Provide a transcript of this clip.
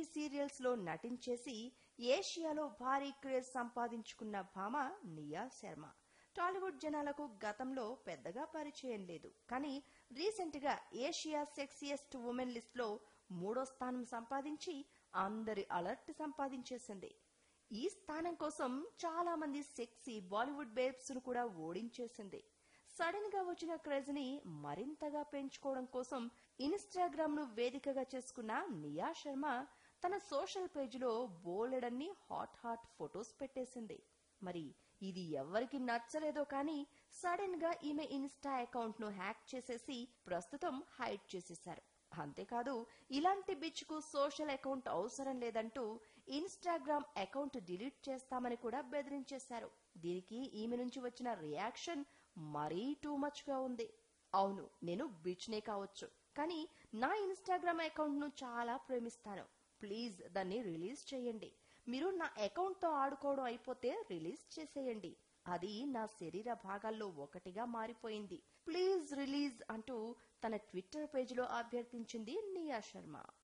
serials లో నటించేసి ఏషియాలో భారీ craze సంపాదించుకున్న భామ నియా శర్మ టాలీవుడ్ జనాలకు గతంలో పెద్దగా పరిచయం లేదు కానీ రీసెంట్ గా ఏషియా సెక్సియెస్ట్ ఉమెన్ లిస్ట్ లో మూడో స్థానం సంపాదించి అందరి అలర్ట్ సంపాదించేసింది ఈ స్థానం కోసం చాలా మంది సెక్సీ బాలీవుడ్ బేబ్స్ ను కూడా ఓడించేసింది సడన్ గా వచ్చిన క్రేజ్ ని మరింతగా పెంచుకోవడం కోసం ఇన్స్టాగ్రామ్ ను వేదికగా చేసుకున్న నియా శర్మ తన సోషల్ పేజీలో బోలెడన్ని హాట్ హాట్ ఫొటోస్ పెట్టేసింది మరి ఇది ఎవరికి నచ్చలేదో కానీ సడన్ గా ఈమె ఇన్స్టా అకౌంట్ ను హ్యాక్ చేసేసి ప్రస్తుతం హైడ్ చేసేశారు అంతేకాదు ఇలాంటి బిచ్ కు సోషల్ అకౌంట్ అవసరం లేదంటూ ఇన్స్టాగ్రామ్ అకౌంట్ డిలీట్ చేస్తామని కూడా బెదిరించేశారు దీనికి ఈమె నుంచి వచ్చిన రియాక్షన్ మరీ టూ మచ్ గా ఉంది అవును నేను బిచ్ నే కావచ్చు కానీ నా ఇన్స్టాగ్రామ్ అకౌంట్ ను చాలా ప్రేమిస్తాను ప్లీజ్ దాన్ని రిలీజ్ చేయండి మీరు నా అకౌంట్ తో ఆడుకోవడం అయిపోతే రిలీజ్ చేసేయండి అది నా శరీర భాగాల్లో ఒకటిగా మారిపోయింది ప్లీజ్ రిలీజ్ అంటూ తన ట్విట్టర్ పేజీలో అభ్యర్థించింది నియా శర్మ